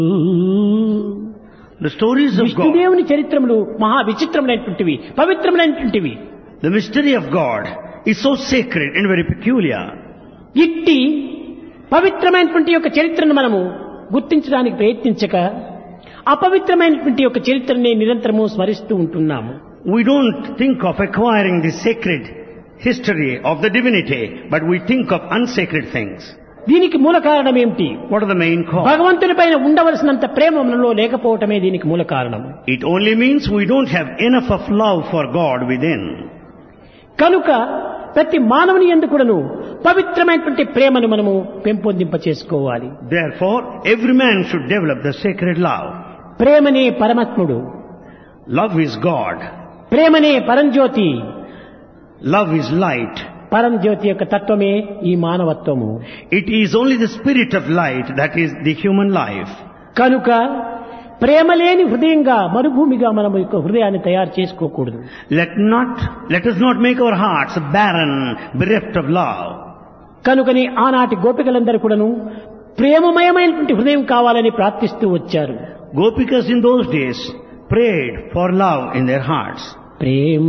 The stories of God, విష్ణుదేవుని చరిత్రములు మహా విచిత్రములైనటువంటివి పవిత్రములైనటువంటివి the mystery of God is so sacred and very peculiar. ఇట్టి పవిత్రమైనటువంటి యొక్క చరిత్రను మనము గుర్తించడానికి ప్రయత్నించక అపవిత్రమైనటువంటి యొక్క చరిత్రని నిరంతరము స్మరిస్తూ ఉంటున్నాము We don't think of acquiring the sacred history of the divinity, but we think of unsacred things. దీనికి మూల కారణం ఏమిటి What are the main cause? భగవంతుని పైన ఉండవలసినంత ప్రేమ మనలో లేకపోవటమే దీనికి మూల కారణం It only means we don't have enough of love for God within. కనుక ప్రతి మానవుని ఎందుకుడను పవిత్రమైనటువంటి ప్రేమను మనము పెంపొందింప చేసుకోవాలి Therefore, every man should develop the sacred love. ప్రేమనే పరమాత్ముడు Love is God. ప్రేమనే పరంజ్యోతి Love is light. పరంజ్యోతి యొక్క తత్వమే ఈ మానవత్వము It is only the spirit of light that is the human life. కనుక ప్రేమ లేని హృదయంగా మరుభూమిగా మనం యొక్క హృదయాన్ని తయారు చేసుకోకూడదు Let not, let us not make our hearts barren, bereft of love. కనుకని ఆనాటి గోపికలందరూ కూడాను ప్రేమమయమైనటువంటి హృదయం కావాలని ప్రార్థిస్తూ వచ్చారు Gopikas in those days prayed for love in their hearts. Prema